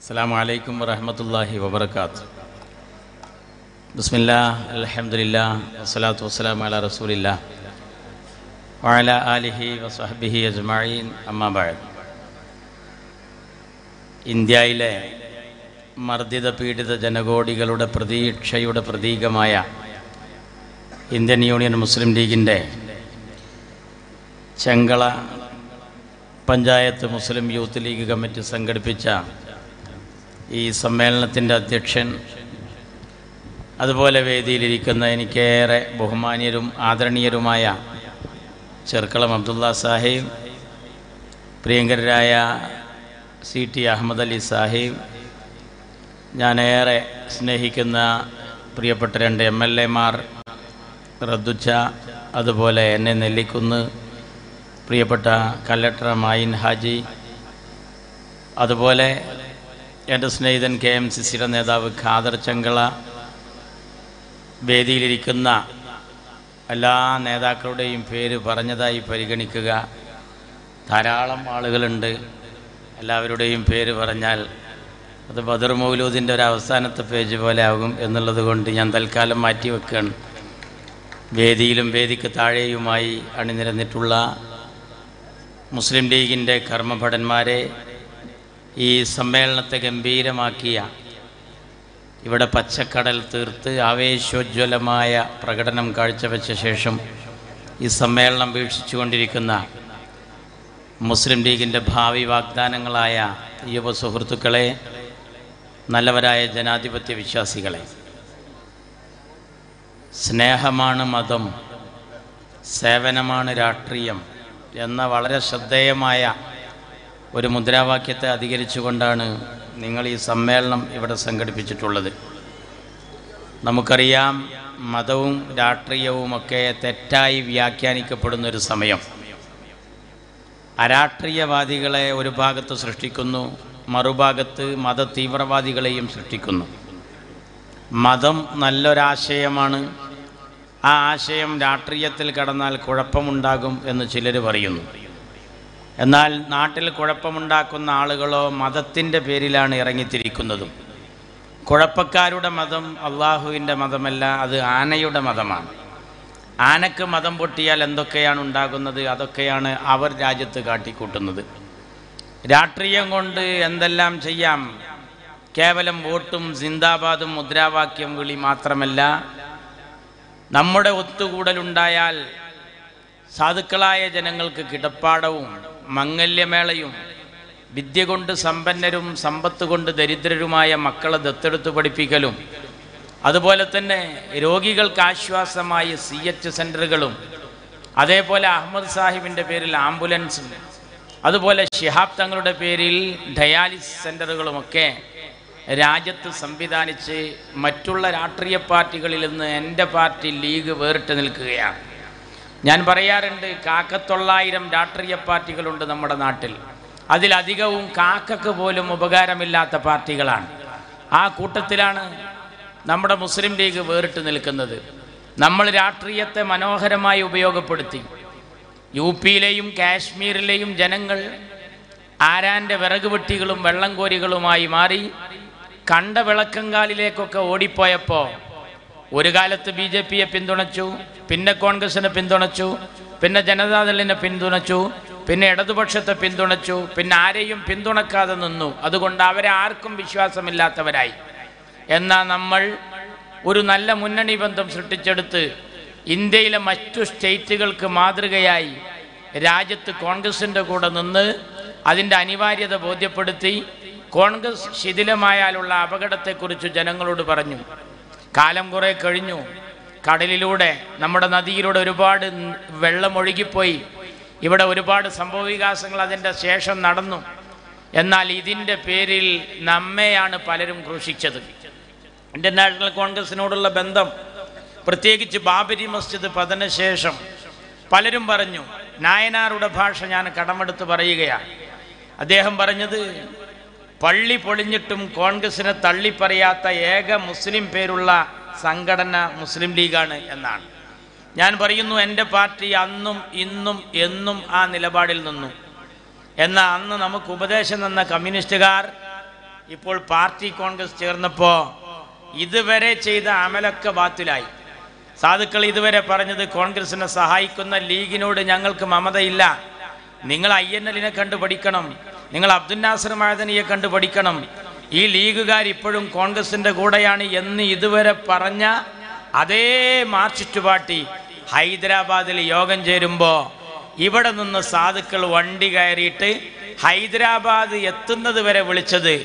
السلام عليكم ورحمة الله وبركاته بسم الله الحمد لله والصلاة والسلام على رسول الله وعلى آله وصحبه أجمعين أما بعد ഇന്ത്യയിലെ മർദ്ദിത പീഡിത ജനകോടികളുടെ പ്രതീക്ഷയുടെ പ്രതീകമായ ഇന്ത്യൻ യൂണിയൻ മുസ്ലിം ലീഗിൻ്റെ Chengala panchayat Muslim Youth League committee സംഘടിപ്പിച്ച ഈ സമ്മേളനത്തിൻ്റെ അധ്യക്ഷൻ അതുപോലെ വേദിയിലിരിക്കുന്ന എനിക്കേറെ ബഹുമാനീയരും ആദരണീയരുമായ ചെർക്കളം അബ്ദുള്ള സാഹിബ് പ്രിയങ്കരായ സി ടി അഹമ്മദ് അലി സാഹിബ് ഞാനേറെ സ്നേഹിക്കുന്ന പ്രിയപ്പെട്ട രണ്ട് എം എൽ എമാർ റദ്ദുച്ച അതുപോലെ എന്നെ നെല്ലിക്കുന്ന് പ്രിയപ്പെട്ട കലക്ടർ മായിൻ ഹാജി അതുപോലെ എൻ്റെ സ്നേഹിതൻ കെ എം സി സിയുടെ നേതാവ് ഖാദർ ചെങ്കള വേദിയിലിരിക്കുന്ന എല്ലാ നേതാക്കളുടെയും പേര് പറഞ്ഞതായി പരിഗണിക്കുക ധാരാളം ആളുകളുണ്ട് എല്ലാവരുടെയും പേര് പറഞ്ഞാൽ അത് ബദർ മൗലൂദിൻ്റെ ഒരു അവസാനത്തെ പേജ് പോലെ ആകും എന്നുള്ളത് കൊണ്ട് ഞാൻ തൽക്കാലം മാറ്റി വെക്കുകയാണ് വേദിയിലും വേദിക്ക് താഴെയുമായി അണിനിരന്നിട്ടുള്ള മുസ്ലിം ലീഗിൻ്റെ കർമ്മഭടന്മാരെ ഈ സമ്മേളനത്തെ ഗംഭീരമാക്കിയ ഇവിടെ പച്ചക്കടൽ തീർത്ത് ആവേശോജ്വലമായ പ്രകടനം കാഴ്ചവെച്ച ശേഷം ഈ സമ്മേളനം വീക്ഷിച്ചുകൊണ്ടിരിക്കുന്ന മുസ്ലിം ലീഗിൻ്റെ ഭാവി വാഗ്ദാനങ്ങളായ യുവ സുഹൃത്തുക്കളെ നല്ലവരായ ജനാധിപത്യ വിശ്വാസികളെ സ്നേഹമാണ് മതം സേവനമാണ് രാഷ്ട്രീയം എന്ന വളരെ ശ്രദ്ധേയമായ ഒരു മുദ്രാവാക്യത്തെ അധികരിച്ചുകൊണ്ടാണ് നിങ്ങൾ ഈ സമ്മേളനം ഇവിടെ സംഘടിപ്പിച്ചിട്ടുള്ളത് നമുക്കറിയാം മതവും രാഷ്ട്രീയവുമൊക്കെ തെറ്റായി വ്യാഖ്യാനിക്കപ്പെടുന്ന ഒരു സമയം അരാഷ്ട്രീയവാദികളെ ഒരു ഭാഗത്ത് സൃഷ്ടിക്കുന്നു മറുഭാഗത്ത് മത തീവ്രവാദികളെയും സൃഷ്ടിക്കുന്നു മതം നല്ലൊരാശയമാണ് ആ ആശയം രാഷ്ട്രീയത്തിൽ കടന്നാൽ കുഴപ്പമുണ്ടാകും എന്ന് ചിലർ പറയുന്നു എന്നാൽ നാട്ടിൽ കുഴപ്പമുണ്ടാക്കുന്ന ആളുകളോ മതത്തിൻ്റെ പേരിലാണ് ഇറങ്ങിത്തിരിക്കുന്നതും കുഴപ്പക്കാരുടെ മതം അള്ളാഹുവിൻ്റെ മതമല്ല അത് ആനയുടെ മതമാണ് ആനക്ക് മതം പൊട്ടിയാൽ എന്തൊക്കെയാണ് ഉണ്ടാകുന്നത് അതൊക്കെയാണ് അവർ രാജ്യത്ത് കാട്ടിക്കൂട്ടുന്നത് രാഷ്ട്രീയം കൊണ്ട് എന്തെല്ലാം ചെയ്യാം കേവലം വോട്ടും സിന്ദാബാദും മുദ്രാവാക്യം വിളി മാത്രമല്ല നമ്മുടെ ഒത്തുകൂടലുണ്ടായാൽ സാധുക്കളായ ജനങ്ങൾക്ക് കിടപ്പാടവും മംഗല്യമേളയും വിദ്യ കൊണ്ട് സമ്പന്നരും സമ്പത്ത് കൊണ്ട് ദരിദ്രരുമായ മക്കളെ ദത്തെടുത്ത് പഠിപ്പിക്കലും അതുപോലെ തന്നെ രോഗികൾക്ക് ആശ്വാസമായ സി എച്ച് സെൻ്ററുകളും അതേപോലെ അഹമ്മദ് സാഹിബിൻ്റെ പേരിൽ ആംബുലൻസും അതുപോലെ ഷിഹാബ് തങ്ങളുടെ പേരിൽ ഡയാലിസിസ് സെൻ്ററുകളുമൊക്കെ രാജ്യത്ത് സംവിധാനിച്ച് മറ്റുള്ള രാഷ്ട്രീയ പാർട്ടികളിൽ നിന്ന് എൻ്റെ പാർട്ടി ലീഗ് വേറിട്ട് നിൽക്കുകയാണ് ഞാൻ പറയാറുണ്ട് കാക്കത്തൊള്ളായിരം രാഷ്ട്രീയ പാർട്ടികളുണ്ട് നമ്മുടെ നാട്ടിൽ അതിലധികവും കാക്കക്ക് പോലും ഉപകാരമില്ലാത്ത പാർട്ടികളാണ് ആ കൂട്ടത്തിലാണ് നമ്മുടെ മുസ്ലിം ലീഗ് വേറിട്ട് നിൽക്കുന്നത് നമ്മൾ രാഷ്ട്രീയത്തെ മനോഹരമായി ഉപയോഗപ്പെടുത്തി യു പിയിലെയും കാശ്മീരിലെയും ജനങ്ങൾ ആരാൻ്റെ വിറക് വെട്ടികളും വെള്ളം കോരികളുമായി മാറി കണ്ട വിളക്കങ്കാലിലേക്കൊക്കെ ഓടിപ്പോയപ്പോൾ ഒരു കാലത്ത് ബി ജെ പിയെ പിന്തുണച്ചു പിന്നെ കോൺഗ്രസിനെ പിന്തുണച്ചു പിന്നെ ജനതാദളിനെ പിന്തുണച്ചു പിന്നെ ഇടതുപക്ഷത്തെ പിന്തുണച്ചു പിന്നെ ആരെയും പിന്തുണക്കാതെ നിന്നു അതുകൊണ്ട് അവരെ ആർക്കും വിശ്വാസമില്ലാത്തവരായി എന്നാൽ നമ്മൾ ഒരു നല്ല മുന്നണി ബന്ധം സൃഷ്ടിച്ചെടുത്ത് ഇന്ത്യയിലെ മറ്റു സ്റ്റേറ്റുകൾക്ക് മാതൃകയായി രാജ്യത്ത് കോൺഗ്രസിൻ്റെ കൂടെ നിന്ന് അതിൻ്റെ അനിവാര്യത ബോധ്യപ്പെടുത്തി കോൺഗ്രസ് ശിഥിലമായാലുള്ള അപകടത്തെക്കുറിച്ച് ജനങ്ങളോട് പറഞ്ഞു കാലം കുറേ കഴിഞ്ഞു കടലിലൂടെ നമ്മുടെ നദിയിലൂടെ ഒരുപാട് വെള്ളം ഒഴുകിപ്പോയി ഇവിടെ ഒരുപാട് സംഭവവികാസങ്ങൾ അതിൻ്റെ ശേഷം നടന്നു എന്നാൽ ഇതിൻ്റെ പേരിൽ നമ്മെയാണ് പലരും ക്രൂശിച്ചത് ഇന്ത്യൻ നാഷണൽ കോൺഗ്രസിനോടുള്ള ബന്ധം പ്രത്യേകിച്ച് ബാബരി മസ്ജിദ് പതനശേഷം പലരും പറഞ്ഞു നായനാരുടെ ഭാഷ ഞാൻ കടമെടുത്ത് പറയുകയാണ് അദ്ദേഹം പറഞ്ഞത് പള്ളി പൊളിഞ്ഞിട്ടും കോൺഗ്രസിനെ തള്ളിപ്പറയാത്ത ഏക മുസ്ലിം പേരുള്ള സംഘടന മുസ്ലിം ലീഗാണ് എന്നാണ് ഞാൻ പറയുന്നു എൻ്റെ പാർട്ടി അന്നും ഇന്നും എന്നും ആ നിലപാടിൽ നിന്നു എന്നാൽ അന്ന് നമുക്ക് ഉപദേശം തന്ന കമ്മ്യൂണിസ്റ്റുകാർ ഇപ്പോൾ പാർട്ടി കോൺഗ്രസ് ചേർന്നപ്പോൾ ഇതുവരെ ചെയ്ത അമലൊക്കെ ബാത്തിലായി സാധുക്കൾ ഇതുവരെ പറഞ്ഞത് കോൺഗ്രസിനെ സഹായിക്കുന്ന ലീഗിനോട് ഞങ്ങൾക്ക് മമതയില്ല നിങ്ങൾ ഐ എൻ എല്ലിനെ കണ്ടു പഠിക്കണം നിങ്ങൾ അബ്ദുൽ നാസർ മഴദനിയെ കണ്ടു പഠിക്കണം ഈ ലീഗുകാർ ഇപ്പോഴും കോൺഗ്രസിന്റെ കൂടെയാണ് എന്ന് ഇതുവരെ പറഞ്ഞ അതേ മാർച്ചിസ്റ്റ് പാർട്ടി ഹൈദരാബാദിൽ യോഗം ചേരുമ്പോൾ ഇവിടെ നിന്ന് സാധുക്കൾ വണ്ടി കയറിയിട്ട് ഹൈദരാബാദ് എത്തുന്നത് വരെ വിളിച്ചത്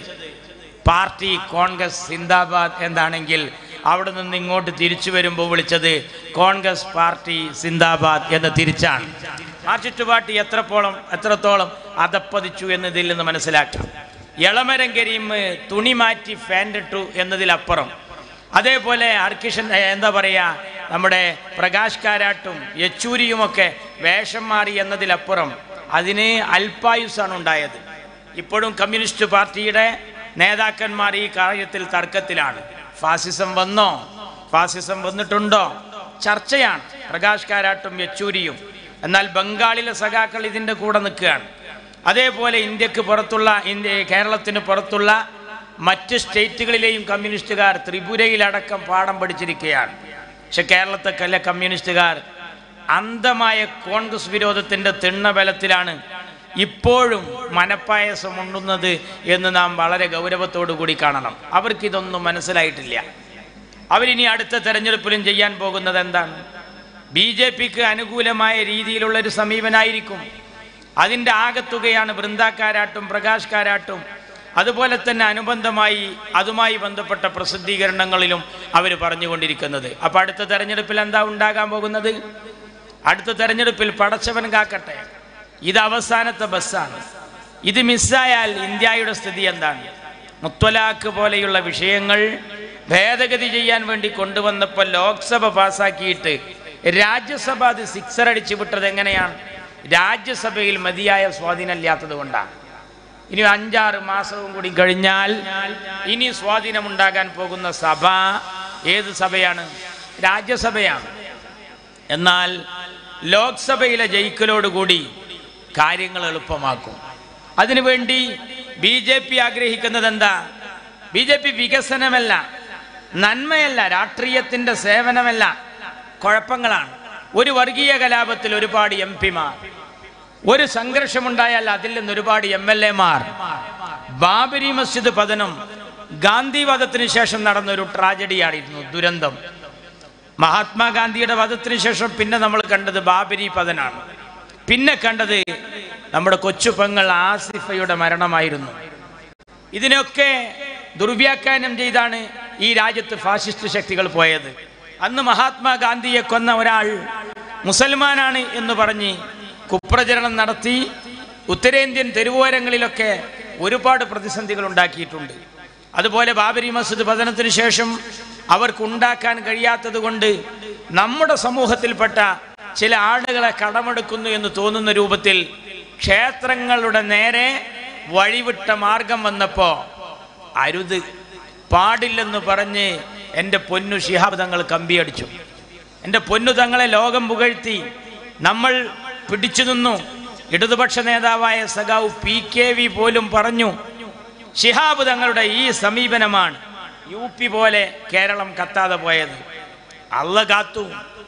പാർട്ടി കോൺഗ്രസ് സിന്ദാബാദ് എന്താണെങ്കിൽ അവിടെ നിന്ന് ഇങ്ങോട്ട് തിരിച്ചു വരുമ്പോൾ വിളിച്ചത് കോൺഗ്രസ് പാർട്ടി സിന്ദാബാദ് എന്ന് തിരിച്ചാണ് മാർച്ചിസ്റ്റ് പാർട്ടി എത്രത്തോളം എത്രത്തോളം അതപ്പതിച്ചു എന്നതിൽ നിന്ന് മനസ്സിലാക്കാം എളമരം കരീം തുണി മാറ്റി ഫാൻഡിട്ടു എന്നതിലപ്പുറം അതേപോലെ അർക്കിഷൻ ഏ, എന്താ പറയുക നമ്മുടെ പ്രകാശ് കാരാട്ടും യെച്ചൂരിയുമൊക്കെ വേഷം മാറി എന്നതിലപ്പുറം അതിന് അൽപായുസാണ് ഉണ്ടായത് ഇപ്പോഴും കമ്മ്യൂണിസ്റ്റ് പാർട്ടിയുടെ നേതാക്കന്മാർ ഈ കാര്യത്തിൽ തർക്കത്തിലാണ് ഫാസിസം വന്നോ ഫാസിസം വന്നിട്ടുണ്ടോ ചർച്ചയാണ് പ്രകാശ് കാരാട്ടും യെച്ചൂരിയും എന്നാൽ ബംഗാളിലെ സഖാക്കൾ ഇതിൻ്റെ കൂടെ നിൽക്കുകയാണ് അതേപോലെ ഇന്ത്യക്ക് പുറത്തുള്ള ഇന്ത്യ കേരളത്തിന് പുറത്തുള്ള മറ്റ് സ്റ്റേറ്റുകളിലെയും കമ്മ്യൂണിസ്റ്റുകാർ ത്രിപുരയിലടക്കം പാഠം പഠിച്ചിരിക്കുകയാണ് പക്ഷെ കേരളത്തൊക്കെല്ല കമ്മ്യൂണിസ്റ്റുകാർ അന്ധമായ കോൺഗ്രസ് വിരോധത്തിൻ്റെ തിണ്ണബലത്തിലാണ് ഇപ്പോഴും മനപ്പായസം ഉണ്ണുന്നത് എന്ന് നാം വളരെ ഗൗരവത്തോടു കൂടി കാണണം അവർക്കിതൊന്നും മനസ്സിലായിട്ടില്ല അവരിനി അടുത്ത തെരഞ്ഞെടുപ്പിലും ചെയ്യാൻ പോകുന്നത് എന്താണ് ബി ജെ പിക്ക് അനുകൂലമായ രീതിയിലുള്ള ഒരു സമീപനായിരിക്കും അതിൻ്റെ ആകത്തുകയാണ് വൃന്ദാക്കാരാട്ടും പ്രകാശ് കാരാട്ടും അതുപോലെ തന്നെ അനുബന്ധമായി അതുമായി ബന്ധപ്പെട്ട പ്രസിദ്ധീകരണങ്ങളിലും അവർ പറഞ്ഞുകൊണ്ടിരിക്കുന്നത് അപ്പോൾ അടുത്ത തെരഞ്ഞെടുപ്പിൽ എന്താ ഉണ്ടാകാൻ പോകുന്നത് അടുത്ത തെരഞ്ഞെടുപ്പിൽ പടച്ചവൻ കാക്കട്ടെ ഇത് അവസാനത്തെ ബസ്സാണ് ഇത് മിസ്സായാൽ ഇന്ത്യയുടെ സ്ഥിതി എന്താണ് മുത്തലാഖ് പോലെയുള്ള വിഷയങ്ങൾ ഭേദഗതി ചെയ്യാൻ വേണ്ടി കൊണ്ടുവന്നപ്പോൾ ലോക്സഭ പാസാക്കിയിട്ട് രാജ്യസഭ അത് സിക്സർ അടിച്ചു വിട്ടത് എങ്ങനെയാണ് രാജ്യസഭയിൽ മതിയായ സ്വാധീനമില്ലാത്തത് കൊണ്ടാണ് ഇനി അഞ്ചാറ് മാസവും കൂടി കഴിഞ്ഞാൽ ഇനി സ്വാധീനമുണ്ടാകാൻ പോകുന്ന സഭ ഏത് സഭയാണ് രാജ്യസഭയാണ് എന്നാൽ ലോക്സഭയിലെ ജയിക്കലോടുകൂടി കാര്യങ്ങൾ എളുപ്പമാക്കും അതിനുവേണ്ടി ബി ജെ പി ആഗ്രഹിക്കുന്നത് എന്താ ബി ജെ പി വികസനമല്ല നന്മയല്ല രാഷ്ട്രീയത്തിന്റെ സേവനമല്ല കുഴപ്പങ്ങളാണ് ഒരു വർഗീയ കലാപത്തിൽ ഒരുപാട് എം പിമാർ ഒരു സംഘർഷമുണ്ടായാൽ അതിൽ നിന്ന് ഒരുപാട് എം എൽ എമാർ ബാബരി മസ്ജിദ് പതനം ഗാന്ധി വധത്തിന് ശേഷം നടന്ന ഒരു ട്രാജഡിയായിരുന്നു ദുരന്തം മഹാത്മാഗാന്ധിയുടെ വധത്തിന് ശേഷം പിന്നെ നമ്മൾ കണ്ടത് ബാബരി പതനാണ് പിന്നെ കണ്ടത് നമ്മുടെ കൊച്ചു പെങ്ങൾ ആസിഫയുടെ മരണമായിരുന്നു ഇതിനൊക്കെ ദുർവ്യാഖ്യാനം ചെയ്താണ് ഈ രാജ്യത്ത് ഫാസിസ്റ്റ് ശക്തികൾ പോയത് അന്ന് മഹാത്മാഗാന്ധിയെ കൊന്ന ഒരാൾ മുസൽമാനാണ് എന്ന് പറഞ്ഞ് കുപ്രചരണം നടത്തി ഉത്തരേന്ത്യൻ തെരുവോരങ്ങളിലൊക്കെ ഒരുപാട് പ്രതിസന്ധികൾ ഉണ്ടാക്കിയിട്ടുണ്ട് അതുപോലെ ബാബരി മസ്ജിദ് പതനത്തിന് ശേഷം അവർക്കുണ്ടാക്കാൻ കഴിയാത്തത് കൊണ്ട് നമ്മുടെ സമൂഹത്തിൽപ്പെട്ട ചില ആളുകളെ കടമെടുക്കുന്നു എന്ന് തോന്നുന്ന രൂപത്തിൽ ക്ഷേത്രങ്ങളുടെ നേരെ വഴിവിട്ട മാർഗം വന്നപ്പോൾ അരുത് പാടില്ലെന്ന് പറഞ്ഞ് എൻ്റെ പൊന്നു ശിഹാബ് തങ്ങൾ കമ്പിയടിച്ചു എൻ്റെ പൊന്നു തങ്ങളെ ലോകം പുകഴ്ത്തി നമ്മൾ പിടിച്ചു നിന്നു ഇടതുപക്ഷ നേതാവായ സഖാവ് പി കെ വി പോലും പറഞ്ഞു ശിഹാബ് തങ്ങളുടെ ഈ സമീപനമാണ് യു പി പോലെ കേരളം കത്താതെ പോയത് അല്ല കാത്തു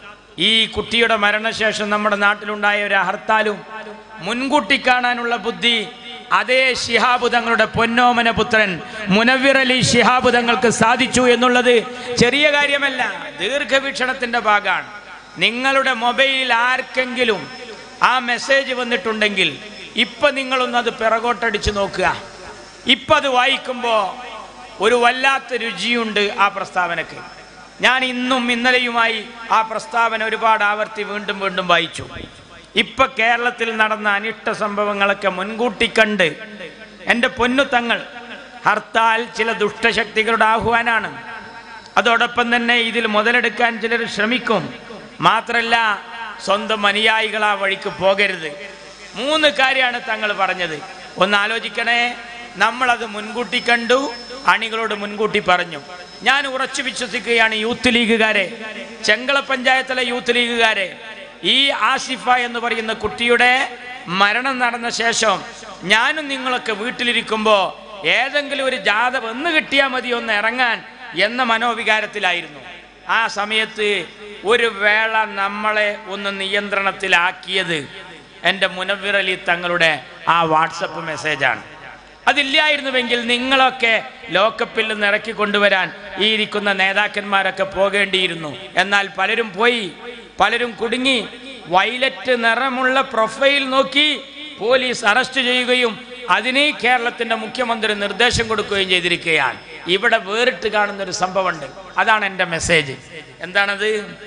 ഈ കുട്ടിയുടെ മരണശേഷം നമ്മുടെ നാട്ടിലുണ്ടായ ഒരു ഹർത്താലും മുൻകൂട്ടി കാണാനുള്ള ബുദ്ധി അതേ ശിഹാബ് തങ്ങളുടെ പൊന്നോമന പുത്രൻ മുനവ്വിർ അലി ശിഹാബ് തങ്ങൾക്ക് സാധിച്ചു എന്നുള്ളത് ചെറിയ കാര്യമല്ല ദീർഘവീക്ഷണത്തിന്റെ ഭാഗമാണ് നിങ്ങളുടെ മൊബൈലിൽ ആർക്കെങ്കിലും ആ മെസ്സേജ് വന്നിട്ടുണ്ടെങ്കിൽ ഇപ്പൊ നിങ്ങളൊന്ന് അത് പിറകോട്ടടിച്ച് നോക്കുക ഇപ്പൊ അത് വായിക്കുമ്പോൾ ഒരു വല്ലാത്ത രുചിയുണ്ട് ആ പ്രസ്താവനക്ക് ഞാൻ ഇന്നും ഇന്നലെയുമായി ആ പ്രസ്താവന ഒരുപാട് ആവർത്തി വീണ്ടും വീണ്ടും വായിച്ചു ഇപ്പൊ കേരളത്തിൽ നടന്ന അനിഷ്ട സംഭവങ്ങളൊക്കെ മുൻകൂട്ടി കണ്ട് എൻ്റെ പൊന്നു തങ്ങൾ ഹർത്താൽ ചില ദുഷ്ടശക്തികളുടെ ആഹ്വാനാണ് അതോടൊപ്പം തന്നെ ഇതിൽ മുതലെടുക്കാൻ ചിലർ ശ്രമിക്കും മാത്രല്ല സ്വന്തം അനുയായികൾ ആ വഴിക്ക് പോകരുത് മൂന്ന് കാര്യമാണ് തങ്ങൾ പറഞ്ഞത് ഒന്ന് ആലോചിക്കണേ നമ്മളത് മുൻകൂട്ടി കണ്ടു അണികളോട് മുൻകൂട്ടി പറഞ്ഞു ഞാൻ ഉറച്ചു വിശ്വസിക്കുകയാണ് യൂത്ത് ലീഗുകാരെ ചെങ്കള പഞ്ചായത്തിലെ യൂത്ത് ലീഗുകാരെ ഈ ആസിഫ എന്ന് പറയുന്ന കുട്ടിയുടെ മരണം നടന്ന ശേഷം ഞാനും നിങ്ങളൊക്കെ വീട്ടിലിരിക്കുമ്പോൾ ഏതെങ്കിലും ഒരു ജാഥ വന്ന് കിട്ടിയാൽ മതി ഒന്ന് ഇറങ്ങാൻ എന്ന മനോവികാരത്തിലായിരുന്നു ആ സമയത്ത് ഒരു വേള നമ്മളെ ഒന്ന് നിയന്ത്രണത്തിലാക്കിയത് എൻ്റെ മുനവ്വിർ അലി തങ്ങളുടെ ആ വാട്സപ്പ് മെസ്സേജാണ് അതില്ലായിരുന്നുവെങ്കിൽ നിങ്ങളൊക്കെ ലോക്കപ്പിൽ നിന്ന് ഇറക്കി കൊണ്ടുവരാൻ ഈ ഇരിക്കുന്ന നേതാക്കന്മാരൊക്കെ പോകേണ്ടിയിരുന്നു എന്നാൽ പലരും പോയി പലരും കുടുങ്ങി വയലറ്റ് നിറമുള്ള പ്രൊഫൈൽ നോക്കി പോലീസ് അറസ്റ്റ് ചെയ്യുകയും അതിന് കേരളത്തിന്റെ മുഖ്യമന്ത്രി നിർദ്ദേശം കൊടുക്കുകയും ചെയ്തിരിക്കുകയാണ് ഇവിടെ വേറിട്ട് കാണുന്ന ഒരു സംഭവമുണ്ട് അതാണ് എൻ്റെ മെസ്സേജ് എന്താണത്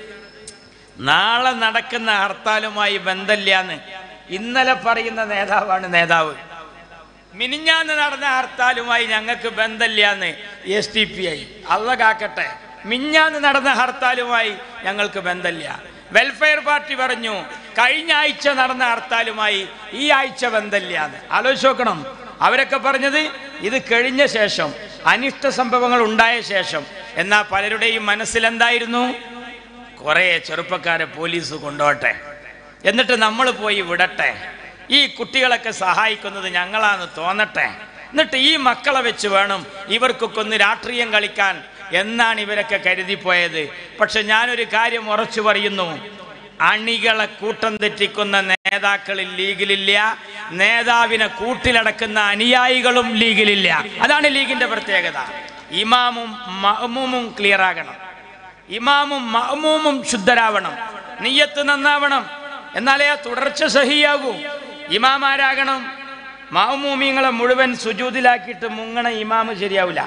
നാളെ നടക്കുന്ന ഹർത്താലുമായി ബന്ധമില്ലാന്ന് ഇന്നലെ പറയുന്ന നേതാവാണ് നേതാവ് മിനിഞ്ഞാന്ന് നടന്ന ഹർത്താലുമായി ഞങ്ങൾക്ക് ബന്ധമില്ലാന്ന് എസ് ടി പി ഐ അള്ള കാക്കട്ടെ മിഞ്ഞാന്ന് നടന്ന ഹർത്താലുമായി ഞങ്ങൾക്ക് ബന്ധമില്ല വെൽഫെയർ പാർട്ടി പറഞ്ഞു കഴിഞ്ഞ ആഴ്ച നടന്ന ഹർത്താലുമായി ഈ ആഴ്ച ബന്ധമില്ലാന്ന് ആലോചിച്ച് നോക്കണം അവരൊക്കെ പറഞ്ഞത് ഇത് കഴിഞ്ഞ ശേഷം അനിഷ്ട സംഭവങ്ങൾ ഉണ്ടായ ശേഷം എന്നാൽ പലരുടെയും മനസ്സിലെന്തായിരുന്നു കുറേ ചെറുപ്പക്കാരെ പോലീസ് കൊണ്ടോട്ടെ എന്നിട്ട് നമ്മൾ പോയി വിടട്ടെ ഈ കുട്ടികളൊക്കെ സഹായിക്കുന്നത് ഞങ്ങളാന്ന് തോന്നട്ടെ എന്നിട്ട് ഈ മക്കളെ വെച്ച് വേണം ഇവർക്കൊക്കെ ഒന്ന് രാഷ്ട്രീയം കളിക്കാൻ എന്നാണ് ഇവരൊക്കെ കരുതിപ്പോയത് പക്ഷെ ഞാനൊരു കാര്യം ഉറച്ചു പറയുന്നു അണികളെ കൂട്ടം തെറ്റിക്കുന്ന നേതാക്കളിൽ ലീഗിലില്ല നേതാവിനെ കൂട്ടിലടക്കുന്ന അനുയായികളും ലീഗിലില്ല അതാണ് ലീഗിന്റെ പ്രത്യേകത ഇമാമും മഹ്മൂമും ക്ലിയർ ആകണം ഇമാമും മഹ്മൂമും ശുദ്ധരാവണം നീയത്ത് നന്നാവണം എന്നാലേ ആ തുടർച്ച സഹിയാകൂ ഇമാമാരാകണം മഹ്മൂമിങ്ങളെ മുഴുവൻ സുജൂതിലാക്കിയിട്ട് മുങ്ങണ ഇമാമ് ശരിയാവില്ല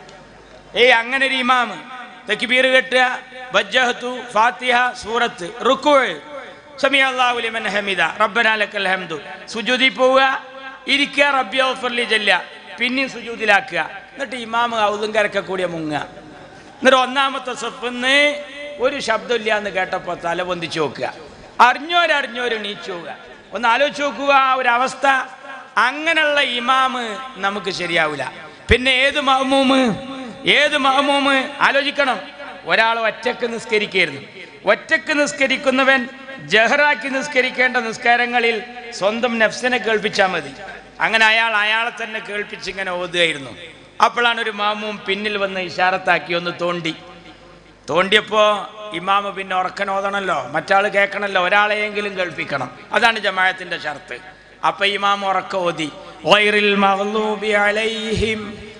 ഏയ് അങ്ങനെ ഒരു ഇമാമ് തക്ബീർ കെട്ടുക വജ്ജഹത്തു ഫാത്തിഹ സൂറത്ത് റുക്കുവ് സമീഅ അല്ലാഹു ലിമൻ ഹമിദ റബ്ബനാ ലക്കൽ ഹംദു സുജൂദി പോവുക ഇരിക്കുക റബ്ബി ഔഫർലി ചെല്ലുക പിന്നെയും സുജൂദിലാക്കുക എന്നിട്ട് ഇമാമ് ഔതും കരക്കെ കൂടിയ മുങ്ങുക എന്നിട്ട് ഒന്നാമത്തെ സഫിന്ന് ഒരു ശബ്ദമില്ല എന്ന് കേട്ടപ്പോൾ തല പൊന്തിച്ച് നോക്കുക അറിഞ്ഞോരറിഞ്ഞോര് നീച്ചു പോവുക ഒന്ന് ആലോചിച്ച് നോക്കുക ആ ഒരു അവസ്ഥ അങ്ങനെയുള്ള ഇമാമ് നമുക്ക് ശരിയാവില്ല പിന്നെ ഏത് മഹമൂമ് ഏത് മഹമൂമ് ആലോചിക്കണം ഒരാൾ ഒറ്റക്ക് നിസ്കരിക്കായിരുന്നു ഒറ്റക്ക് നിസ്കരിക്കുന്നവൻ ജഹറാക്കി നിസ്കരിക്കേണ്ട നിസ്കാരങ്ങളിൽ സ്വന്തം നഫ്സിനെ കേൾപ്പിച്ചാൽ മതി അങ്ങനെ അയാൾ അയാളെ തന്നെ കേൾപ്പിച്ച് ഇങ്ങനെ ഓതുകയായിരുന്നു അപ്പോഴാണ് ഒരു മാമും പിന്നിൽ വന്ന് ഇഷാറത്താക്കി ഒന്ന് തോണ്ടി തോണ്ടിയപ്പോ ഇമാമ് പിന്നെ ഉറക്കനോദണല്ലോ മറ്റാൾ കേൾക്കണമല്ലോ ഒരാളെയെങ്കിലും കേൾപ്പിക്കണം അതാണ് ജമാഅത്തിന്റെ ഷർത്ത് അപ്പൊ ഇമാം ഉറക്ക ഓതി "ഗൈറിൽ മഗ്ലൂബി അലൈഹിം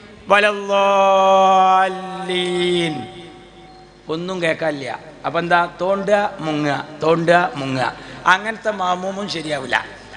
വലദ്ദാല്ലീൻ." ഒന്നും കേൾക്കാനില്ല അപ്പൊ എന്താ തോണ്ടുക മുങ്ങുക തോണ്ടുക മുങ്ങുക അങ്ങനത്തെ മാമൂമും ശരിയാവില്ല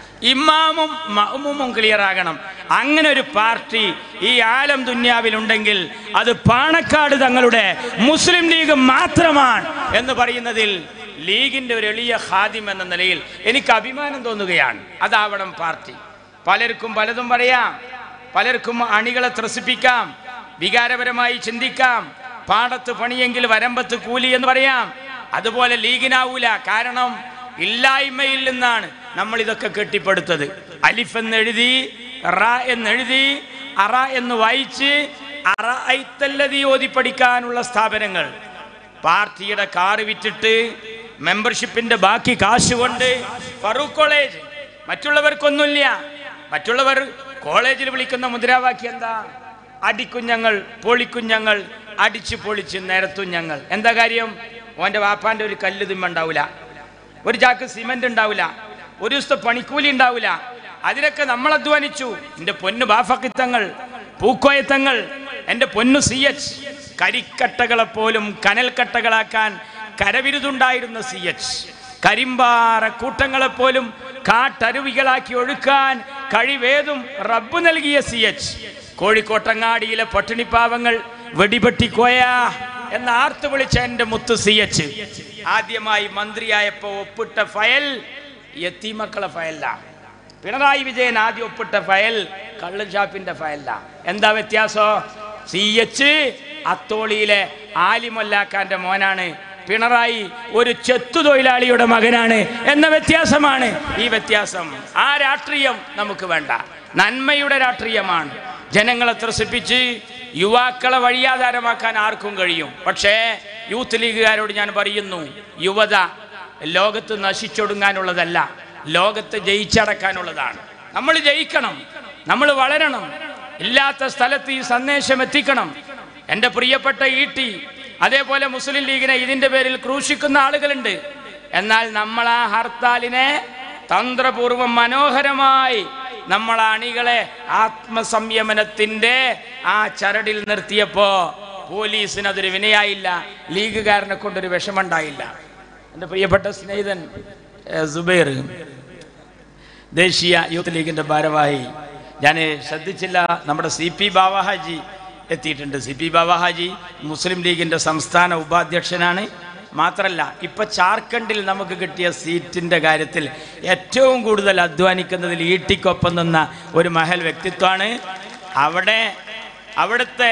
ഇമാമും മഹ്മൂമും ക്ലിയർ ആകണം അങ്ങനെ ഒരു പാർട്ടി ഈ ആലം ദുന്യാവിലുണ്ടെങ്കിൽ അത് പാണക്കാട് തങ്ങളുടെ മുസ്ലിം ലീഗ് മാത്രമാണ് എന്ന് പറയുന്നതിൽ ലീഗിന്റെ ഒരു എളിയ ഖാദിം എന്ന നിലയിൽ എനിക്ക് അഭിമാനം തോന്നുകയാണ് അതാവണം പാർട്ടി പലർക്കും പലതും പറയാം പലർക്കും അണികളെ ത്രസിപ്പിക്കാം വികാരപരമായി ചിന്തിക്കാം പാടത്ത് പണിയെങ്കിൽ വരമ്പത്ത് കൂലി എന്ന് പറയാം അതുപോലെ ലീഗിനാവൂല കാരണം ഇല്ലായ്മയിൽ നിന്നാണ് നമ്മൾ ഇതൊക്കെ കെട്ടിപ്പടുത്തത് അലിഫ് എന്ന് എഴുതി റ എന്ന് എഴുതി അറ എന്ന് വായിച്ച് അറ ഐത്തല്ലതി ഓതി പഠിക്കാനുള്ള സ്ഥാപനങ്ങൾ പാർട്ടിയുടെ കാറ് വിറ്റിട്ട് മെമ്പർഷിപ്പിന്റെ ബാക്കി കാശ് കൊണ്ട് ഫറൂഖ് കോളേജ് മറ്റുള്ളവർക്കൊന്നുമില്ല മറ്റുള്ളവർ കോളേജിൽ വിളിക്കുന്ന മുദ്രാവാക്യം എന്താ അടിക്കുഞ്ഞങ്ങൾ പൊളിക്കുഞ്ഞങ്ങൾ അടിച്ചു പൊളിച്ച് നിരത്തും ഞങ്ങൾ എന്താ കാര്യം ഓന്റെ വാപ്പാന്റെ ഒരു കല്ല് തിമ്മ ഉണ്ടാവില്ല ഒരു ചാക്ക് സിമന്റ് ഉണ്ടാവില്ല ഒരു ദിവസത്തെ പണിക്കൂലി ഉണ്ടാവില്ല അതിനൊക്കെ നമ്മൾ അധ്വാനിച്ചു എന്റെ പൊന്നു ബാഫക്കിത്തങ്ങൾ പൂക്കോയത്തങ്ങൾ എന്റെ പൊന്നു സി എച്ച് കരിക്കട്ടകളെ പോലും കനൽക്കട്ടകളാക്കാൻ കരവിരുതുണ്ടായിരുന്ന സി എച്ച് കരിമ്പാറ കൂട്ടങ്ങളെ പോലും കാട്ടരുവികളാക്കി ഒഴുക്കാൻ കഴിവേതും റബ്ബ് നൽകിയ സി എച്ച് കോഴിക്കോട്ടങ്ങാടിയിലെ പട്ടിണിപ്പാവങ്ങൾ വെടിപെട്ടിക്കോയ എന്ന് ആർത്ത് വിളിച്ച എന്റെ മുത്ത് സി എച്ച് ആദ്യമായി മന്ത്രിയായപ്പോ ഒപ്പിട്ട ഫയൽ യത്തീമക്കളെ ഫയലാ പിണറായി വിജയൻ ആദ്യം ഒപ്പിട്ട ഫയൽ കള്ളൻ ഷാപ്പിന്റെ ഫയലാ എന്താ വ്യത്യാസോ സി എച്ച് അത്തോളിയിലെ ആലിമൊല്ലാക്കാന്റെ മോനാണ് പിണറായി ഒരു ചെത്തു തൊഴിലാളിയുടെ മകനാണ് എന്ന വ്യത്യാസമാണ് ഈ വ്യത്യാസം ആ രാഷ്ട്രീയം നമുക്ക് വേണ്ട നന്മയുടെ രാഷ്ട്രീയമാണ് ജനങ്ങളെ ത്രസിപ്പിച്ച് യുവാക്കളെ വഴിയാധാരമാക്കാൻ ആർക്കും കഴിയും പക്ഷേ യൂത്ത് ലീഗുകാരോട് ഞാൻ പറയുന്നു യുവത ലോകത്ത് നശിച്ചൊടുങ്ങാനുള്ളതല്ല ലോകത്ത് ജയിച്ചടക്കാനുള്ളതാണ് നമ്മൾ ജയിക്കണം നമ്മൾ വളരണം ഇല്ലാത്ത സ്ഥലത്ത് ഈ സന്ദേശം എത്തിക്കണം എൻ്റെ പ്രിയപ്പെട്ട ഈട്ടി അതേപോലെ മുസ്ലിം ലീഗിനെ ഇതിന്റെ പേരിൽ ക്രൂശിക്കുന്ന ആളുകളുണ്ട് എന്നാൽ നമ്മൾ ആ ഹർത്താലിനെ തന്ത്രപൂർവം മനോഹരമായി നമ്മൾ ആ അണികളെ ആത്മസംയമനത്തിന്റെ ആ ചരടിൽ നിർത്തിയപ്പോ പോലീസിന് അതൊരു വിനയായില്ല ലീഗുകാരനെ കൊണ്ടൊരു വിഷമുണ്ടായില്ല എൻ്റെ പ്രിയപ്പെട്ട സ്നേഹിതൻ ഏ, സുബൈർ ദേശീയ യൂത്ത് ലീഗിന്റെ ഭാരവാഹി ഞാൻ ശ്രദ്ധിച്ചില്ല നമ്മുടെ സി പി ബാവാഹാജി എത്തിയിട്ടുണ്ട് സി പി ബാവാഹാജി മുസ്ലിം ലീഗിന്റെ സംസ്ഥാന ഉപാധ്യക്ഷനാണ് മാത്രല്ല ഇപ്പൊ ജാർഖണ്ഡിൽ നമുക്ക് കിട്ടിയ സീറ്റിന്റെ കാര്യത്തിൽ ഏറ്റവും കൂടുതൽ അധ്വാനിക്കുന്നതിൽ ഈട്ടിക്കൊപ്പം നിന്ന ഒരു മഹൽ വ്യക്തിത്വമാണ് അവിടെ അവിടുത്തെ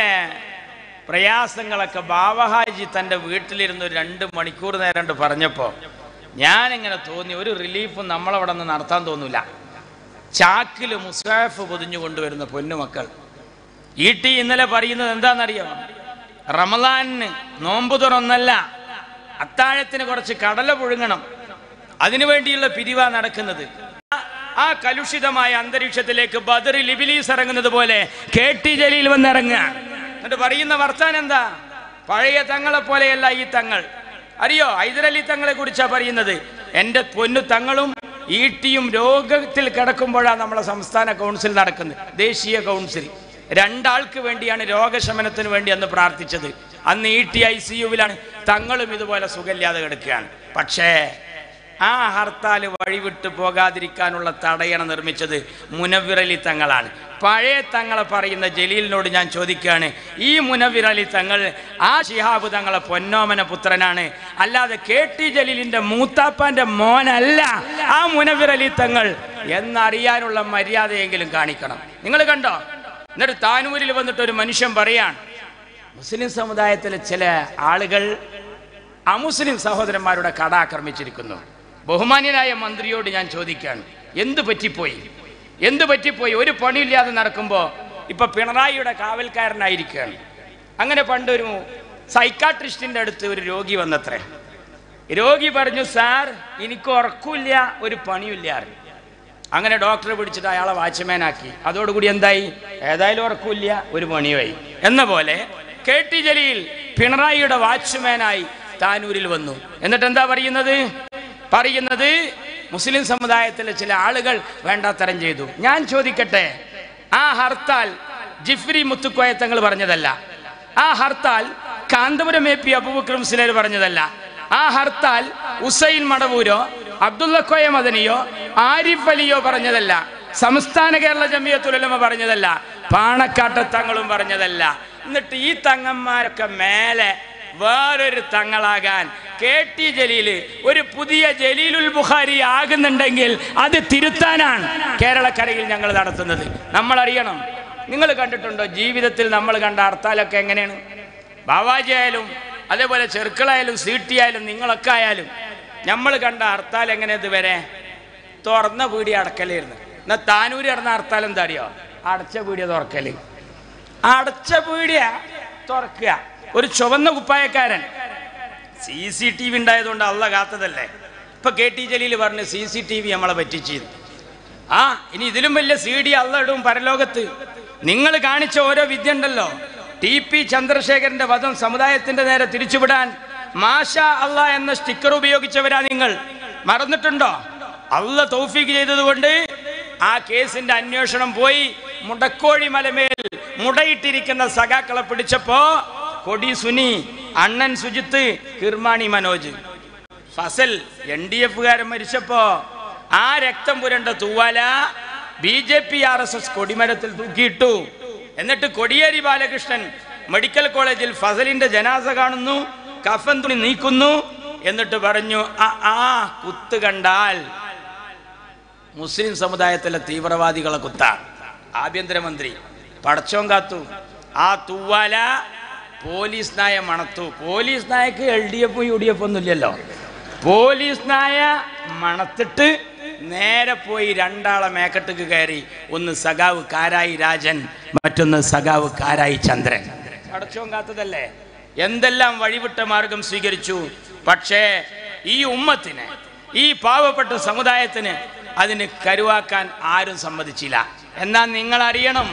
പ്രയാസങ്ങളൊക്കെ ബാവഹാജി തൻ്റെ വീട്ടിലിരുന്ന് ഒരു രണ്ട് മണിക്കൂർ നേരം കൊണ്ട് പറഞ്ഞപ്പോൾ ഞാനിങ്ങനെ തോന്നി ഒരു റിലീഫും നമ്മളവിടെ നിന്ന് നടത്താൻ തോന്നില്ല ചാക്കിൽ മുസാഫ് പൊതിഞ്ഞു കൊണ്ടുവരുന്ന പൊന്നുമക്കൾ ഈട്ടി ഇന്നലെ പറയുന്നത് എന്താണെന്നറിയോ റമലാനിന് നോമ്പ് തുറന്നല്ല അത്താഴത്തിന് കുറച്ച് കടല പുഴുങ്ങണം അതിനു വേണ്ടിയുള്ള പിരിവാ നടക്കുന്നത് ആ- ആ കലുഷിതമായ അന്തരീക്ഷത്തിലേക്ക് ബദറിൽ ഇബിലീസ് ഇറങ്ങുന്നത് പോലെ കെ ടി ജലീൽ വന്നിറങ്ങുക എന്നിട്ട് പറയുന്ന വർത്താനം എന്താ പഴയ തങ്ങളെ പോലെയല്ല ഈ തങ്ങൾ അറിയോ ഹൈദരലി തങ്ങളെ കുറിച്ചാ പറയുന്നത് എൻ്റെ പൊന്നു തങ്ങളും ഈട്ടിയും രോഗത്തിൽ കിടക്കുമ്പോഴാണ് നമ്മളെ സംസ്ഥാന കൗൺസിൽ നടക്കുന്നത് ദേശീയ കൗൺസിൽ രണ്ടാൾക്ക് വേണ്ടിയാണ് രോഗശമനത്തിന് വേണ്ടി അന്ന് പ്രാർത്ഥിച്ചത് അന്ന് ഇ ടി ഐ സി യുവിലാണ് തങ്ങളും ഇതുപോലെ സുഖമില്ലാതെ കിടക്കുകയാണ് പക്ഷേ ആ ഹർത്താൽ വഴിവിട്ട് പോകാതിരിക്കാനുള്ള തടയണ നിർമ്മിച്ചത് മുനവിറലി തങ്ങളാണ് പഴയ തങ്ങളെ പറയുന്ന ജലീലിനോട് ഞാൻ ചോദിക്കുകയാണ് ഈ മുനവിറലി തങ്ങൾ ആ ഷിഹാബ് തങ്ങളെ പൊന്നോമന പുത്രനാണ് അല്ലാതെ കെ ടി ജലീലിന്റെ മൂത്താപ്പാന്റെ മോനല്ല ആ മുനവിറലി തങ്ങൾ എന്നറിയാനുള്ള മര്യാദയെങ്കിലും കാണിക്കണം നിങ്ങൾ കണ്ടോ എന്നിട്ട് താനൂരിൽ വന്നിട്ട് ഒരു മനുഷ്യൻ പറയാണ് മുസ്ലിം സമുദായത്തിലെ ചില ആളുകൾ അമുസ്ലിം സഹോദരന്മാരുടെ കട ആക്രമിച്ചിരിക്കുന്നു ബഹുമാന്യനായ മന്ത്രിയോട് ഞാൻ ചോദിക്കുകയാണ് എന്ത് പറ്റിപ്പോയി എന്ത് പറ്റിപ്പോയി ഒരു പണിയില്ലാതെ നടക്കുമ്പോൾ ഇപ്പൊ പിണറായിയുടെ കാവൽക്കാരനായിരിക്കുകയാണ് അങ്ങനെ പണ്ടൊരു സൈക്കാട്രിസ്റ്റിന്റെ അടുത്ത് ഒരു രോഗി വന്നത്രേ രോഗി പറഞ്ഞു സാർ എനിക്ക് ഉറക്കില്ല ഒരു പണിയില്ല അറിഞ്ഞു അങ്ങനെ ഡോക്ടറെ പിടിച്ചിട്ട് അയാളെ വാച്ച്മാനാക്കി അതോടുകൂടി എന്തായി ഏതായാലും ഉറക്കില്ല ഒരു പണിയുമായി എന്ന പോലെ കെ ടി ജലീൽ പിണറായിയുടെ വാച്ച്മാനായി താനൂരിൽ വന്നു എന്നിട്ട് എന്താ പറയുന്നത് പറയുന്നത് മുസ്ലിം സമുദായത്തിലെ ചില ആളുകൾ വേണ്ടാത്തരം ചെയ്തു ഞാൻ ചോദിക്കട്ടെ ആ ഹർത്താൽ ജിഫ്രി മുത്തുക്കോയത്തങ്ങൾ പറഞ്ഞതല്ല ആ ഹർത്താൽ കാന്തപുരം എ പി അബൂബക്കർ മുസ്ലിർ പറഞ്ഞതല്ല ആ ഹർത്താൽ ഉസൈൻ മടവൂരോ അബ്ദുള്ളക്കോയ മദനിയോ ആരിഫ് അലിയോ പറഞ്ഞതല്ല സംസ്ഥാന കേരള ജമിയത്തുലമ പറഞ്ഞതല്ല പാണക്കാട്ട തങ്ങളും പറഞ്ഞതല്ല എന്നിട്ട് ഈ തങ്ങന്മാരൊക്കെ മേലെ വേറൊരു തങ്ങളാകാൻ കെ ടി ജലീല് ഒരു പുതിയ ജലീലുൽ ബുഖാരി ആകുന്നുണ്ടെങ്കിൽ അത് തിരുത്താനാണ് കേരളക്കരയിൽ ഞങ്ങൾ നടത്തുന്നത് നമ്മൾ അറിയണം നിങ്ങൾ കണ്ടിട്ടുണ്ടോ ജീവിതത്തിൽ നമ്മൾ കണ്ട ഹർത്താലൊക്കെ എങ്ങനെയാണ് ബാവാജി ആയാലും അതേപോലെ ചെറുക്കളായാലും സീട്ടി ആയാലും നിങ്ങളൊക്കെ ആയാലും നമ്മൾ കണ്ട ഹർത്താൽ എങ്ങനെ ഇതുവരെ തുറന്ന പീടി അടക്കലായിരുന്നു എന്നാ താനൂര് നടന്ന ഹർത്താൽ എന്താ അറിയോ അടച്ച പീടിയ തുറക്കല് അടച്ച പീടിയ തുറക്കുക ഒരു ചുവന്ന കുപ്പായക്കാരൻ സി സി ടി വി ഉണ്ടായതുകൊണ്ട് അള്ള കാത്തതല്ലേ ഇപ്പൊ കെ ടി ജലീൽ പറഞ്ഞു സി സി ടി വി നമ്മളെ പറ്റിച്ചിരുന്നു ആ ഇനി ഇതിലും വലിയ സി ഡി അള്ള ഇടും പരലോകത്ത് നിങ്ങൾ കാണിച്ച ഓരോ വിദ്യ ഉണ്ടല്ലോ ടി പി ചന്ദ്രശേഖരന്റെ വധം സമുദായത്തിന്റെ നേരെ തിരിച്ചുവിടാൻ മാഷ അള്ള എന്ന സ്റ്റിക്കർ ഉപയോഗിച്ചവരാ നിങ്ങൾ മറന്നിട്ടുണ്ടോ അള്ള തൗഫീക്ക് ചെയ്തതുകൊണ്ട് ആ കേസിന്റെ അന്വേഷണം പോയി മുടക്കോഴി മലമേൽ മുടയിട്ടിരിക്കുന്ന സഖാക്കളെ പിടിച്ചപ്പോ കൊടി സുനി അണ്ണൻ സുജിത്ത് കിർമാണി മനോജ് ഫസൽ എൻ ഡി എഫുകാരൻ മരിച്ചപ്പോ ആ രക്തം പുരണ്ട തൂവാല B J P R S S കൊടിമരത്തിൽ തൂക്കിയിട്ടു എന്നിട്ട് കൊടിയേരി ബാലകൃഷ്ണൻ മെഡിക്കൽ കോളേജിൽ ഫസലിന്റെ ജനാസ കാണുന്നു കഫൻ തുണി നീക്കുന്നു എന്നിട്ട് പറഞ്ഞു ആ ആ കുത്ത് കണ്ടാൽ മുസ്ലിം സമുദായത്തിലെ തീവ്രവാദികളെ കുത്ത ആഭ്യന്തരമന്ത്രി പടച്ചോൻ കാത്തു ആ തൂവാല പോലീസ് നായ മണത്തു പോലീസ് നായക്ക് L D F U D F ഒന്നും ഇല്ലല്ലോ പോലീസ് നായ മണത്തിട്ട് നേരെ പോയി രണ്ടാളെ മേക്കട്ടിക്ക് കയറി ഒന്ന് സഖാവ് കാരായി രാജൻ മറ്റൊന്ന് സഖാവ് കാരായി ചന്ദ്രൻ പടച്ചോൻ കാത്തതല്ലേ എന്തെല്ലാം വഴിവിട്ട മാർഗം സ്വീകരിച്ചു പക്ഷേ ഈ ഉമ്മത്തിന് ഈ പാവപ്പെട്ട സമുദായത്തിന് അതിന് കരുവാക്കാൻ ആരും സമ്മതിച്ചില്ല എന്നാൽ നിങ്ങൾ അറിയണം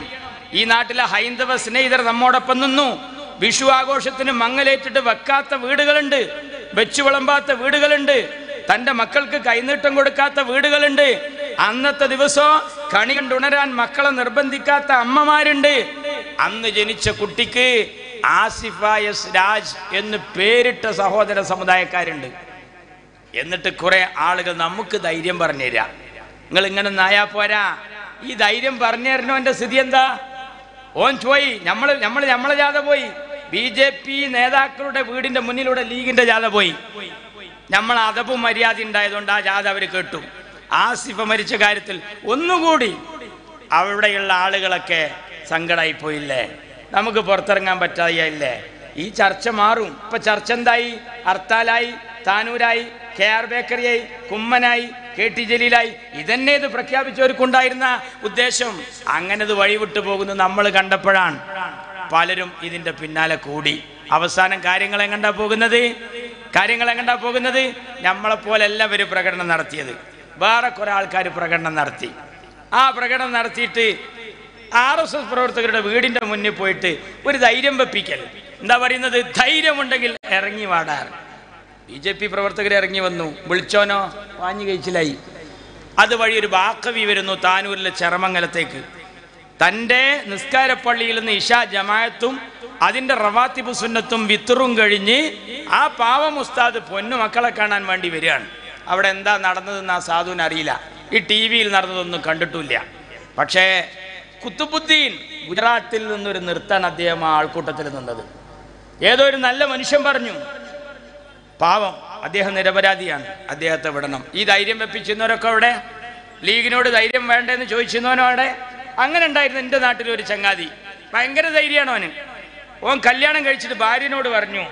ഈ നാട്ടിലെ ഹൈന്ദവ സ്നേഹിതർ നമ്മോടൊപ്പം നിന്നു വിഷു ആഘോഷത്തിന് മങ്ങലേറ്റിട്ട് വെക്കാത്ത വീടുകളുണ്ട് വെച്ചു വിളമ്പാത്ത വീടുകളുണ്ട് തന്റെ മക്കൾക്ക് കൈനീട്ടം കൊടുക്കാത്ത വീടുകളുണ്ട് അന്നത്തെ ദിവസം കണി കണ്ടുണരാൻ മക്കളെ നിർബന്ധിക്കാത്ത അമ്മമാരുണ്ട് അന്ന് ജനിച്ച കുട്ടിക്ക് ആസിഫ എസ് രാജ് എന്ന് പേരിട്ട സഹോദര സമുദായക്കാരുണ്ട് എന്നിട്ട് കുറെ ആളുകൾ നമുക്ക് ധൈര്യം പറഞ്ഞു തരാം നിങ്ങൾ ഇങ്ങനെ നായാ പോരാ ഈ ധൈര്യം പറഞ്ഞു തരണോന്റെ സ്ഥിതി എന്താ ഓൻ പോയി നമ്മള് നമ്മള് നമ്മളെ ജാഥ പോയി ബി ജെ പി നേതാക്കളുടെ വീടിന്റെ മുന്നിലൂടെ ലീഗിന്റെ ജാഥ പോയി നമ്മൾ അതപ്പും മര്യാദ ഉണ്ടായതുകൊണ്ട് ആ ജാഥ അവർ കേട്ടു ആസിഫ മരിച്ച കാര്യത്തിൽ ഒന്നുകൂടി അവിടെയുള്ള ആളുകളൊക്കെ സങ്കടമായി പോയില്ലേ നമുക്ക് പുറത്തിറങ്ങാൻ പറ്റാതെയില്ലേ ഈ ചർച്ച മാറും ഇപ്പൊ ചർച്ച എന്തായി ഹർത്താലായി താനൂരായി കെ ആർ ബേക്കറിയായി കുമ്മനായി കെ ടി ജലീലായി ഇതന്നെ ഇത് പ്രഖ്യാപിച്ചവർക്കുണ്ടായിരുന്ന ഉദ്ദേശം അങ്ങനെ ഇത് വഴിവിട്ടു പോകുന്നു നമ്മൾ കണ്ടപ്പോഴാണ് പലരും ഇതിന്റെ പിന്നാലെ കൂടി അവസാനം കാര്യങ്ങൾ എങ്ങണ്ടാ പോകുന്നത് കാര്യങ്ങൾ എങ്ങണ്ടാ പോകുന്നത് നമ്മളെ പോലെ എല്ലാവരും പ്രകടനം നടത്തിയത് വേറെ കുറെ ആൾക്കാർ പ്രകടനം നടത്തി ആ പ്രകടനം നടത്തിയിട്ട് ആർ എസ് എസ് പ്രവർത്തകരുടെ വീടിന്റെ മുന്നിൽ പോയിട്ട് ഒരു ധൈര്യം വെപ്പിക്കൽ എന്താ പറയുന്നത് ധൈര്യമുണ്ടെങ്കിൽ ഇറങ്ങി വാടാർ ബി ജെ പി പ്രവർത്തകർ ഇറങ്ങി വന്നു വിളിച്ചോനോ വാഞ്ഞു കഴിച്ചിലായി അതുവഴി ഒരു ബാക്കവി വരുന്നു താനൂരിലെ ചെറമംഗലത്തേക്ക് തൻ്റെ നിസ്കാരപ്പള്ളിയിൽ നിന്ന് ഇഷ ജമായത്തും അതിൻ്റെ റവാത്തിബ് സുന്നത്തും വിത്തറും കഴിഞ്ഞ് ആ പാവം ഉസ്താദ് പൊന്നു മക്കളെ കാണാൻ വേണ്ടി വരികയാണ് അവിടെ എന്താ നടന്നതെന്ന് ആ സാധുവിന് അറിയില്ല ഈ ടി വിയിൽ നടന്നതൊന്നും കണ്ടിട്ടില്ല പക്ഷേ കുത്തുബുദ്ദീൻ ഗുജറാത്തിൽ നിന്നൊരു നിർത്താണ് അദ്ദേഹം ആ ആൾക്കൂട്ടത്തിൽ നിന്നത് ഏതോ ഒരു നല്ല മനുഷ്യൻ പറഞ്ഞു പാവം അദ്ദേഹം നിരപരാധിയാണ് അദ്ദേഹത്തെ വിടണം ഈ ധൈര്യം വെപ്പിച്ചിരുന്നവരൊക്കെ അവിടെ ലീഗിനോട് ധൈര്യം വേണ്ടെന്ന് ചോദിച്ചിരുന്നവനോ അവിടെ അങ്ങനെ ഉണ്ടായിരുന്നു എൻ്റെ നാട്ടിൽ ഒരു ചങ്ങാതി ഭയങ്കര ധൈര്യമാണ് അവന് ഓൻ കല്യാണം കഴിച്ചിട്ട് ഭാര്യനോട് പറഞ്ഞു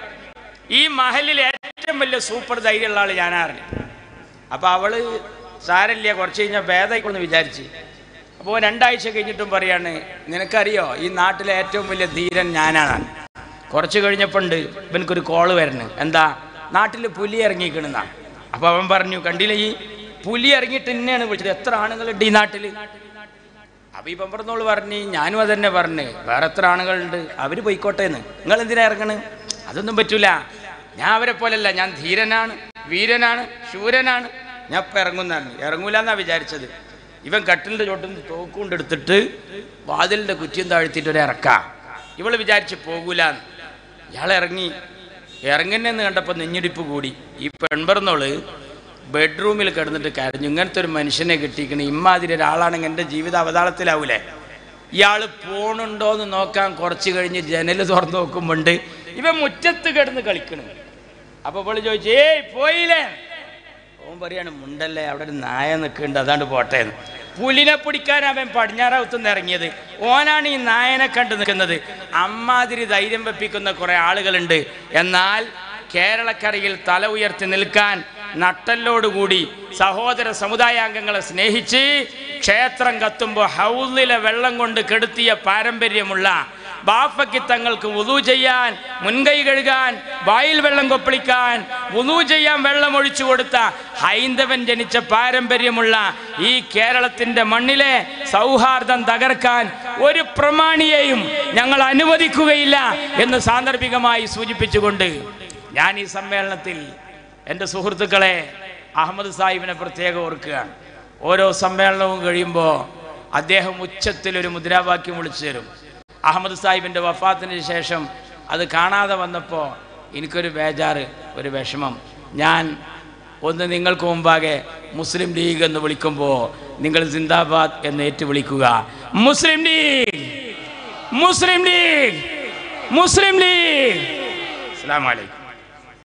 ഈ മഹലിൽ ഏറ്റവും വലിയ സൂപ്പർ ധൈര്യമുള്ള ആൾ ഞാനാറിന് അപ്പൊ അവള് സാരല്ല കുറച്ച് കഴിഞ്ഞാൽ ഭേദമായിക്കൊന്ന് വിചാരിച്ച് അപ്പോൾ രണ്ടാഴ്ച കഴിഞ്ഞിട്ടും പറയാണ് നിനക്കറിയോ ഈ നാട്ടിലെ ഏറ്റവും വലിയ ധീരൻ ഞാനാണ് കുറച്ച് കഴിഞ്ഞപ്പോണ്ട് ഇവനക്കൊരു കോള് വരണു എന്താ നാട്ടിൽ പുലി ഇറങ്ങിക്കണെന്നാ അപ്പൊ അവൻ പറഞ്ഞു കണ്ടില്ല ഈ പുലി ഇറങ്ങിയിട്ട് തന്നെയാണ് വിളിച്ചത് എത്ര ആണുങ്ങളുണ്ട് ഈ നാട്ടില് അപ്പൊ ഈ പമ്പറന്നോള് പറഞ്ഞ് ഞാനും അതന്നെ പറഞ്ഞ് വേറെ എത്ര ആണുങ്ങളുണ്ട് അവര് പോയിക്കോട്ടേന്ന് നിങ്ങൾ എന്തിനാ ഇറങ്ങണ് അതൊന്നും പറ്റൂല ഞാൻ അവരെ പോലല്ല ഞാൻ ധീരനാണ് വീരനാണ് ശൂരനാണ് ഞാൻ ഇപ്പൊ ഇറങ്ങുന്നാണ് ഇറങ്ങൂലെന്നാ വിചാരിച്ചത് ഇവൻ കട്ടിലിന്റെ ചോട്ടിൽ നിന്ന് തോക്കുകൊണ്ട് എടുത്തിട്ട് വാതിലിന്റെ കുറ്റിയും താഴ്ത്തിയിട്ട് ഒരു ഇറക്കാം ഇവള് വിചാരിച്ച് പോകൂലെന്ന് ഇയാൾ ഇറങ്ങി ഇറങ്ങുന്നെന്ന് കണ്ടപ്പോൾ നെഞ്ഞിടിപ്പ് കൂടി ഈ പെൺപറന്നോള് ബെഡ്റൂമിൽ കിടന്നിട്ട് കരഞ്ഞു ഇങ്ങനത്തെ ഒരു മനുഷ്യനെ കിട്ടിയിരിക്കണ ഇമ്മാതിരി ഒരാളാണെങ്കിൽ എൻ്റെ ജീവിത അവതാളത്തിലാവൂലേ ഇയാൾ പോണുണ്ടോന്ന് നോക്കാൻ കുറച്ച് കഴിഞ്ഞ് ജനൽ തുറന്ന് നോക്കുമ്പോണ്ട് ഇവൻ മുറ്റത്ത് കിടന്ന് കളിക്കണു അപ്പൊ ഇപ്പോൾ ചോദിച്ചു ഏയ് പോയില്ലേ ഓൻ പറയാണ് മുണ്ടല്ലേ അവിടെ ഒരു നായ നിൽക്കുന്നുണ്ട് അതാണ്ട് പോട്ടെ എന്ന് പുലിനെ പിടിക്കാൻ അവൻ പടിഞ്ഞാറാവത്തുനിന്ന് ഇറങ്ങിയത് ഓനാണ് ഈ നായനെ കണ്ടു നിൽക്കുന്നത് അമ്മാതിരി ധൈര്യം വെപ്പിക്കുന്ന കുറെ ആളുകളുണ്ട് എന്നാൽ കേരളക്കരയിൽ തല ഉയർത്തി നിൽക്കാൻ നട്ടല്ലോടുകൂടി സഹോദര സമുദായാംഗങ്ങളെ സ്നേഹിച്ച് ക്ഷേത്രം കത്തുമ്പോൾ ഹൗലിലെ വെള്ളം കൊണ്ട് കെടുത്തിയ പാരമ്പര്യമുള്ള ബാഫയ്ക്ക് തങ്ങൾക്ക് വുതു ചെയ്യാൻ മുൻകൈ കഴുകാൻ വായിൽ വെള്ളം കൊപ്പളിക്കാൻ വുതു ചെയ്യാൻ വെള്ളം ഒഴിച്ചു കൊടുത്ത ഹൈന്ദവൻ ജനിച്ച പാരമ്പര്യമുള്ള ഈ കേരളത്തിന്റെ മണ്ണിലെ സൗഹാർദ്ദം തകർക്കാൻ ഒരു പ്രമാണിയെയും ഞങ്ങൾ അനുവദിക്കുകയില്ല എന്ന് സാന്ദർഭികമായി സൂചിപ്പിച്ചുകൊണ്ട് ഞാൻ ഈ സമ്മേളനത്തിൽ എൻ്റെ സുഹൃത്തുക്കളെ അഹമ്മദ് സാഹിബിനെ പ്രത്യേകം ഓർക്കുകയാണ് ഓരോ സമ്മേളനവും കഴിയുമ്പോൾ അദ്ദേഹം ഉച്ചത്തിൽ ഒരു മുദ്രാവാക്യം വിളിച്ചു തരും അഹമ്മദ് സാഹിബിൻ്റെ വഫാത്തിന് ശേഷം അത് കാണാതെ വന്നപ്പോൾ എനിക്കൊരു ബേജാറ് ഒരു വിഷമം ഞാൻ ഒന്ന് നിങ്ങൾക്ക് മുമ്പാകെ മുസ്ലിം ലീഗ് എന്ന് വിളിക്കുമ്പോൾ നിങ്ങൾ സിന്ദാബാദ് എന്ന് ഏറ്റു വിളിക്കുക Muslim League Muslim League Muslim League അസ്സാം വലൈക്കും